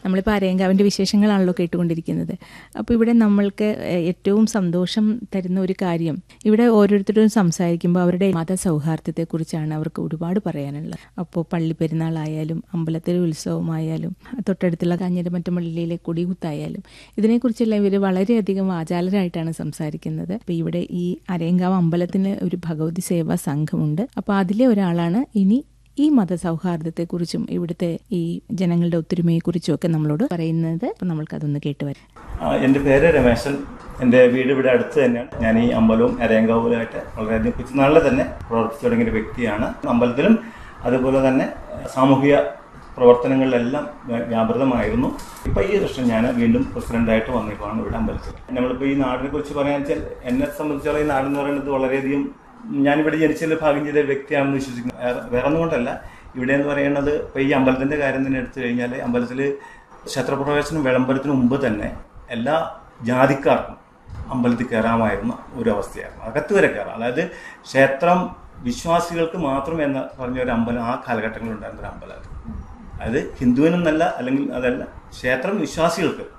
നമ്മളിപ്പോൾ അരയങ്കാവിൻ്റെ വിശേഷങ്ങളാണല്ലോ കേട്ടുകൊണ്ടിരിക്കുന്നത് അപ്പോൾ ഇവിടെ നമ്മൾക്ക് ഏഹ്, ഏറ്റവും സന്തോഷം തരുന്ന ഒരു കാര്യം ഇവിടെ ഓരോരുത്തരും സംസാരിക്കുമ്പോൾ അവരുടെ മതസൗഹാർദ്ദത്തെക്കുറിച്ചാണ് അവർക്ക് ഒരുപാട് പറയാനുള്ളത് അപ്പോൾ പള്ളി പെരുന്നാളായാലും അമ്പലത്തിലെ ഉത്സവമായാലും തൊട്ടടുത്തുള്ള കാഞ്ഞിരമറ്റം പള്ളിയിലെ കൊടികുത്തായാലും ഇതിനെക്കുറിച്ചെല്ലാം ഇവർ വളരെയധികം വാചാലരായിട്ടാണ് സംസാരിക്കുന്നത് അപ്പോൾ ഇവിടെ ഈ അരയങ്കാവ് അമ്പലത്തിന് ഒരു ഭഗവതി സേവാ സംഘമുണ്ട് അപ്പോൾ അതിലെ ഒരാളാണ് ഇനി ഈ മതസൗഹാർദ്ദത്തെക്കുറിച്ചും ഇവിടുത്തെ ഈ ജനങ്ങളുടെ ഒത്തൊരുമയെക്കുറിച്ചും ഒക്കെ നമ്മളോട് പറയുന്നത് അപ്പോൾ നമ്മൾക്കതൊന്ന് കേട്ടുവരാം ആ, എൻ്റെ പേര് രമേശൻ എൻ്റെ വീട് ഇവിടെ അടുത്ത് തന്നെയാണ് ഞാൻ ഈ അമ്പലവും അരയങ്കാവിലുമായിട്ട് വളരെയധികം കൊച്ചുനാളിൽ തന്നെ പ്രവർത്തിച്ചു തുടങ്ങിയ ഒരു വ്യക്തിയാണ് അമ്പലത്തിലും അതുപോലെ തന്നെ സാമൂഹിക പ്രവർത്തനങ്ങളിലെല്ലാം വ്യ- വ്യാപൃതമായിരുന്നു ഇപ്പം ഈ വർഷം ഞാൻ വീണ്ടും പ്രസിഡന്റായിട്ട് വന്നേക്കുവാണ് ഇവിടെ അമ്പലത്തിൽ നമ്മളിപ്പോൾ ഈ നാടിനെ കുറിച്ച് പറയാന്ന് വെച്ചാൽ എന്നെ സംബന്ധിച്ചോളം ഈ നാടെന്ന് പറയുന്നത് വളരെയധികം ഞാനിവിടെ ജനിച്ചതിൽ ഭാഗ്യം ചെയ്ത ഒരു വ്യക്തിയാണെന്ന് വിശ്വസിക്കുന്നു വേറെ വേറെ ഒന്നുകൊണ്ടല്ല ഇവിടെ എന്ന് പറയുന്നത് ഇപ്പോൾ ഈ അമ്പലത്തിൻ്റെ കാര്യം തന്നെ എടുത്തു കഴിഞ്ഞാൽ അമ്പലത്തിൽ ക്ഷേത്രപ്രവേശനം വിളംബരത്തിന് മുമ്പ് തന്നെ എല്ലാ ജാതിക്കാർക്കും അമ്പലത്തിൽ കയറാമായിരുന്ന ഒരു അവസ്ഥയായിരുന്നു അകത്ത് വരെ കയറാം അതായത് ക്ഷേത്രം വിശ്വാസികൾക്ക് മാത്രം എന്ന് പറഞ്ഞ ഒരു അമ്പലം ആ കാലഘട്ടങ്ങളിൽ ഉണ്ടായിരുന്ന ഒരു അമ്പലമായിരുന്നു അതായത് ഹിന്ദുവിനെന്നല്ല അല്ലെങ്കിൽ അതല്ല ക്ഷേത്രം വിശ്വാസികൾക്ക്